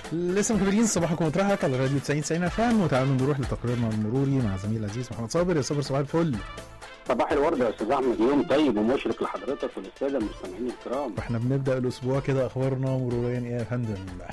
لسه مكملين صباحكم مطرحك على راديو 90 90 اف ام وتعالوا نروح لتقريرنا المروري مع زميل العزيز محمد صابر يا صابر صباح الفل صباح الورد يا استاذ احمد يوم طيب ومشرق لحضرتك وللساده المستمعين الكرام واحنا بنبدا الاسبوع كده اخبارنا مروريا ايه يا فندم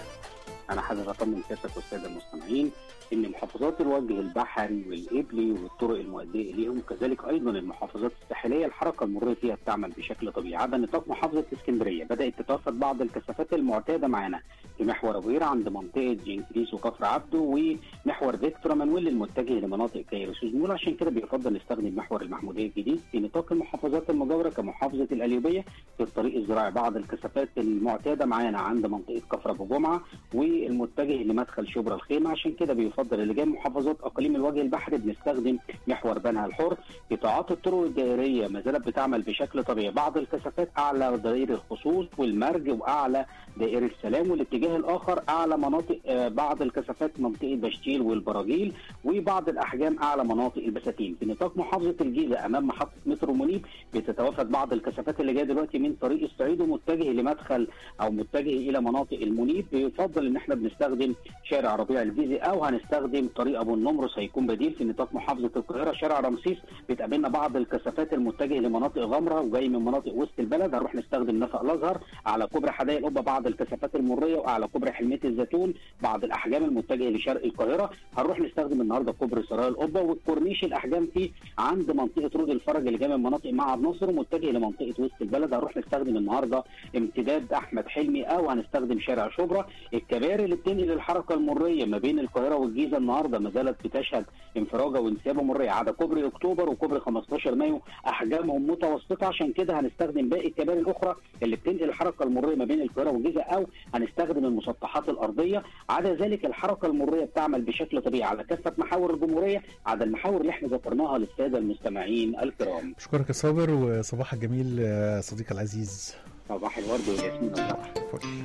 انا حابب اطمن سيادتك والساده المستمعين ان محافظات الوجه البحري والقبلي والطرق المؤديه اليهم كذلك ايضا المحافظات الساحليه الحركه المروريه فيها بتعمل بشكل طبيعي على نطاق محافظه اسكندريه بدات تتوافد بعض الكثافات المعتاده معانا في محور ابوير عند منطقه جنكريس وكفر عبده ومحور فيكتورا مانويل المتجه لمناطق كايرو سوزمول عشان كده بيفضل نستخدم محور المحموديه الجديد في نطاق المحافظات المجاوره كمحافظه القليوبيه في الطريق الزراعي بعض الكثافات المعتاده معانا عند منطقه كفر ابو جمعه والمتجه لمدخل شبرا الخيمه عشان كده بيفضل اللي جاي من محافظات اقاليم الوجه البحري بنستخدم محور بنها الحر قطاعات الطرق الدائريه ما زالت بتعمل بشكل طبيعي بعض الكثافات اعلى دائري الخصوص والمرج واعلى دائري السلام والاتجاه الاخر اعلى مناطق آه، بعض الكثافات منطقه بشتيل والبراجيل وبعض الاحجام اعلى مناطق البساتين في نطاق محافظه الجيزه امام محطه مترو منيب بتتوافد بعض الكثافات اللي جايه دلوقتي من طريق الصعيد ومتجه لمدخل او متجه الى مناطق المنيب بيفضل ان احنا بنستخدم شارع ربيع الجيزي او هنستخدم طريق ابو النمرس هيكون بديل في نطاق محافظه القاهره شارع رمسيس بتقابلنا بعض الكثافات المتجهه لمناطق غمره وجاي من مناطق وسط البلد هنروح نستخدم نفق الازهر على كوبري حدائق القبه بعض الكثافات المريه واعلى كوبري حلميه الزيتون بعض الاحجام المتجهه لشرق القاهره هنروح نستخدم النهارده كوبري سرايا القبه والكورنيش الاحجام فيه عند منطقه رود الفرج اللي جاي من مناطق معهد ناصر ومتجه لمنطقه وسط البلد هنروح نستخدم النهارده امتداد احمد حلمي او هنستخدم شارع شبرا الكباري اللي بتنقل الحركه المريه ما بين القاهره والجيزه النهارده ما زالت بتشهد انفراجه وانسيابه مريه على كوبري اكتوبر وكوبري 15 مايو احجامهم متوسطه عشان كده هنستخدم باقي الكباري الاخرى اللي بتنقل الحركه المريه ما بين القاهره والجيزه او هنستخدم المسطحات الارضيه عدا ذلك الحركه المريه بتعمل بشكل طبيعي على كافه محاور الجمهوريه عدا المحاور اللي احنا ذكرناها للساده المستمعين الكرام اشكرك يا صابر وصباحك جميل يا صديقي العزيز صباح الورد والياسمين والفرح فل